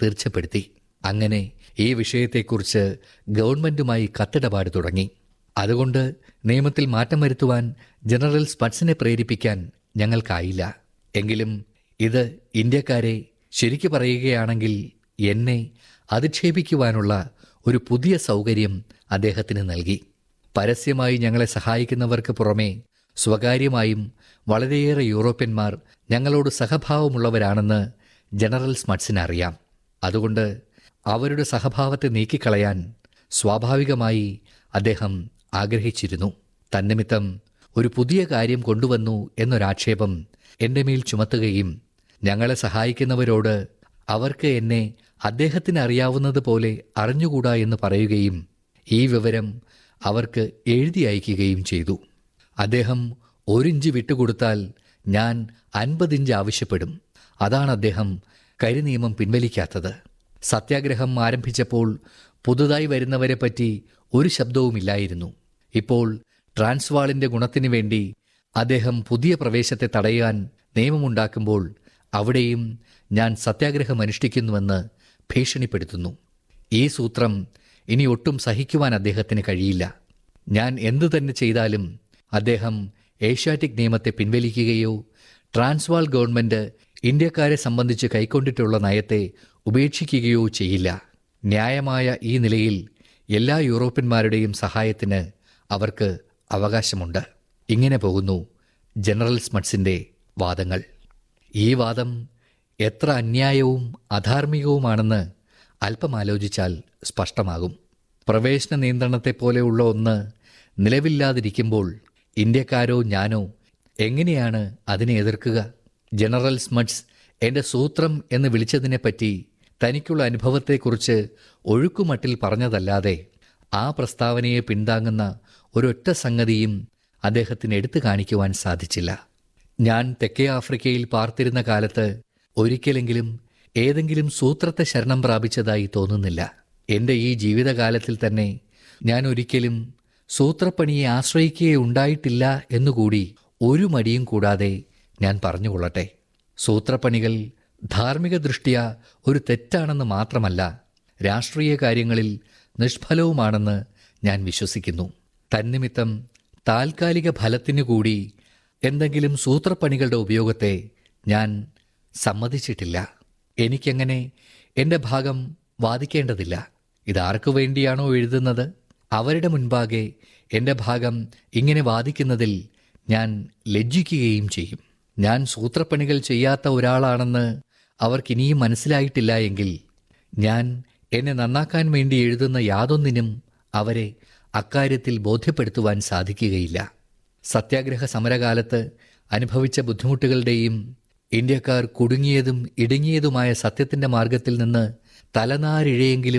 തീർച്ചപ്പെടുത്തി അങ്ങനെ ഈ വിഷയത്തെക്കുറിച്ച് ഗവൺമെന്റുമായി കത്തിടപാട് തുടങ്ങി അതുകൊണ്ട് നിയമത്തിൽ മാറ്റം വരുത്തുവാൻ ജനറൽ സ്പട്സിനെ പ്രേരിപ്പിക്കാൻ ഞങ്ങൾക്കായില്ല എങ്കിലും ഇത് ഇന്ത്യക്കാരെ ശരിക്കു പറയുകയാണെങ്കിൽ എന്നെ അധിക്ഷേപിക്കുവാനുള്ള ഒരു പുതിയ സൗകര്യം അദ്ദേഹത്തിന് നൽകി പരസ്യമായി ഞങ്ങളെ സഹായിക്കുന്നവർക്ക് പുറമെ സ്വകാര്യമായും വളരെയേറെ യൂറോപ്യന്മാർ ഞങ്ങളോട് സഹഭാവമുള്ളവരാണെന്ന് ജനറൽ സ്മട്സിന് അറിയാം അതുകൊണ്ട് അവരുടെ സഹഭാവത്തെ നീക്കിക്കളയാൻ സ്വാഭാവികമായി അദ്ദേഹം ആഗ്രഹിച്ചിരുന്നു തന്നിമിത്തം ഒരു പുതിയ കാര്യം കൊണ്ടുവന്നു എന്നൊരാക്ഷേപം എൻ്റെ മേൽ ചുമത്തുകയും ഞങ്ങളെ സഹായിക്കുന്നവരോട് അവർക്ക് എന്നെ അദ്ദേഹത്തിന് അറിയാവുന്നത് പോലെ അറിഞ്ഞുകൂടാ എന്ന് പറയുകയും ഈ വിവരം അവർക്ക് എഴുതി അയക്കുകയും ചെയ്തു അദ്ദേഹം ഒരിഞ്ച് വിട്ടുകൊടുത്താൽ ഞാൻ അൻപതിഞ്ച് ആവശ്യപ്പെടും അതാണ് അദ്ദേഹം കരിനിയമം പിൻവലിക്കാത്തത് സത്യാഗ്രഹം ആരംഭിച്ചപ്പോൾ പുതുതായി വരുന്നവരെ പറ്റി ഒരു ശബ്ദവുമില്ലായിരുന്നു ഇപ്പോൾ ട്രാൻസ്വാളിന്റെ ഗുണത്തിനു വേണ്ടി അദ്ദേഹം പുതിയ പ്രവേശത്തെ തടയാൻ നിയമമുണ്ടാക്കുമ്പോൾ അവിടെയും ഞാൻ സത്യാഗ്രഹം അനുഷ്ഠിക്കുന്നുവെന്ന് ഭീഷണിപ്പെടുത്തുന്നു ഈ സൂത്രം ഇനി ഒട്ടും സഹിക്കുവാൻ അദ്ദേഹത്തിന് കഴിയില്ല ഞാൻ എന്തു തന്നെ ചെയ്താലും അദ്ദേഹം ഏഷ്യാറ്റിക് നിയമത്തെ പിൻവലിക്കുകയോ ട്രാൻസ്വാൾ ഗവൺമെന്റ് ഇന്ത്യക്കാരെ സംബന്ധിച്ച് കൈക്കൊണ്ടിട്ടുള്ള നയത്തെ ഉപേക്ഷിക്കുകയോ ചെയ്യില്ല ന്യായമായ ഈ നിലയിൽ എല്ലാ യൂറോപ്യന്മാരുടെയും സഹായത്തിന് അവർക്ക് അവകാശമുണ്ട് ഇങ്ങനെ പോകുന്നു ജനറൽ സ്മട്സിന്റെ വാദങ്ങൾ ഈ വാദം എത്ര അന്യായവും അധാർമികവുമാണെന്ന് അല്പം ആലോചിച്ചാൽ സ്പഷ്ടമാകും പ്രവേശന നിയന്ത്രണത്തെപ്പോലെയുള്ള ഒന്ന് നിലവില്ലാതിരിക്കുമ്പോൾ ഇന്ത്യക്കാരോ ഞാനോ എങ്ങനെയാണ് അതിനെ എതിർക്കുക ജനറൽ സ്മട്സ് എന്റെ സൂത്രം എന്ന് വിളിച്ചതിനെപ്പറ്റി തനിക്കുള്ള അനുഭവത്തെക്കുറിച്ച് ഒഴുക്കുമട്ടിൽ പറഞ്ഞതല്ലാതെ ആ പ്രസ്താവനയെ പിന്താങ്ങുന്ന ഒരൊറ്റ സംഗതിയും അദ്ദേഹത്തിന് എടുത്തു കാണിക്കുവാൻ സാധിച്ചില്ല ഞാൻ തെക്കേ ആഫ്രിക്കയിൽ പാർത്തിരുന്ന കാലത്ത് ഒരിക്കലെങ്കിലും ഏതെങ്കിലും സൂത്രത്തെ ശരണം പ്രാപിച്ചതായി തോന്നുന്നില്ല എൻ്റെ ഈ ജീവിതകാലത്തിൽ തന്നെ ഞാൻ ഒരിക്കലും സൂത്രപ്പണിയെ ആശ്രയിക്കുകയെ ഉണ്ടായിട്ടില്ല എന്നുകൂടി ഒരു മടിയും കൂടാതെ ഞാൻ പറഞ്ഞുകൊള്ളട്ടെ സൂത്രപ്പണികൾ ധാർമ്മിക ദൃഷ്ട്യ ഒരു തെറ്റാണെന്ന് മാത്രമല്ല രാഷ്ട്രീയ കാര്യങ്ങളിൽ നിഷ്ഫലവുമാണെന്ന് ഞാൻ വിശ്വസിക്കുന്നു തന്നിമിത്തം താൽക്കാലിക ഫലത്തിനു കൂടി എന്തെങ്കിലും സൂത്രപ്പണികളുടെ ഉപയോഗത്തെ ഞാൻ സമ്മതിച്ചിട്ടില്ല എനിക്കങ്ങനെ എൻ്റെ ഭാഗം വാദിക്കേണ്ടതില്ല ഇതാർക്കു വേണ്ടിയാണോ എഴുതുന്നത് അവരുടെ മുൻപാകെ എൻ്റെ ഭാഗം ഇങ്ങനെ വാദിക്കുന്നതിൽ ഞാൻ ലജ്ജിക്കുകയും ചെയ്യും ഞാൻ സൂത്രപ്പണികൾ ചെയ്യാത്ത ഒരാളാണെന്ന് അവർക്കിനിയും മനസ്സിലായിട്ടില്ല എങ്കിൽ ഞാൻ എന്നെ നന്നാക്കാൻ വേണ്ടി എഴുതുന്ന യാതൊന്നിനും അവരെ അക്കാര്യത്തിൽ ബോധ്യപ്പെടുത്തുവാൻ സാധിക്കുകയില്ല സത്യാഗ്രഹ സമരകാലത്ത് അനുഭവിച്ച ബുദ്ധിമുട്ടുകളുടെയും ഇന്ത്യക്കാർ കുടുങ്ങിയതും ഇടുങ്ങിയതുമായ സത്യത്തിന്റെ മാർഗത്തിൽ നിന്ന് തലനാരിഴയെങ്കിലും